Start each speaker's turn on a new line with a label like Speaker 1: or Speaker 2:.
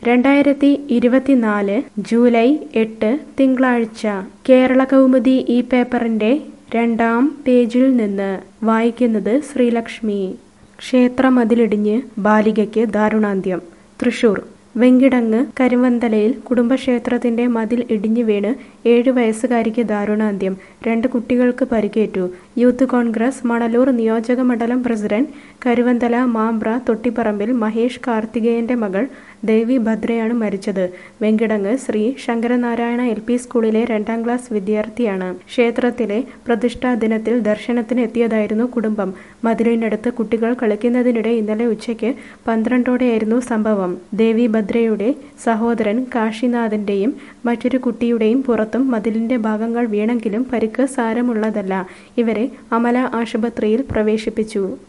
Speaker 1: രണ്ടായിരത്തി ഇരുപത്തിനാല് ജൂലൈ എട്ട് തിങ്കളാഴ്ച കേരള കൗമുദി ഈ പേപ്പറിൻ്റെ രണ്ടാം പേജിൽ നിന്ന് വായിക്കുന്നത് ശ്രീലക്ഷ്മി ക്ഷേത്രമതിലിടിഞ്ഞ് ബാലികയ്ക്ക് ദാരുണാന്ത്യം തൃശൂർ വെങ്കിടങ്ങ് കരുവന്തലയിൽ കുടുംബക്ഷേത്രത്തിന്റെ മതിൽ ഇടിഞ്ഞു വീണ് ഏഴു വയസ്സുകാരിക്ക് ദാരുണാന്ത്യം രണ്ട് കുട്ടികൾക്ക് പരിക്കേറ്റു യൂത്ത് കോൺഗ്രസ് മണലൂർ നിയോജക മണ്ഡലം പ്രസിഡന്റ് കരുവന്തല മാമ്പ്ര തൊട്ടിപ്പറമ്പിൽ മഹേഷ് കാർത്തികേയന്റെ മകൾ ദേവി ഭദ്രയാണ് മരിച്ചത് വെങ്കിടങ്ങ് ശ്രീ ശങ്കരനാരായണ എൽ പി സ്കൂളിലെ രണ്ടാം ക്ലാസ് വിദ്യാർത്ഥിയാണ് ക്ഷേത്രത്തിലെ പ്രതിഷ്ഠാ ദിനത്തിൽ ദർശനത്തിന് എത്തിയതായിരുന്നു കുടുംബം മതിലിനടുത്ത് കുട്ടികൾ കളിക്കുന്നതിനിടെ ഇന്നലെ ഉച്ചയ്ക്ക് പന്ത്രണ്ടോടെയായിരുന്നു സംഭവം ദേവി ഭദ്രയുടെ സഹോദരൻ കാശിനാഥന്റെയും മറ്റൊരു കുട്ടിയുടെയും പുറത്തും മതിലിന്റെ ഭാഗങ്ങൾ വീണെങ്കിലും പരിക്ക് സാരമുള്ളതല്ല ഇവരെ അമല ആശുപത്രിയിൽ പ്രവേശിപ്പിച്ചു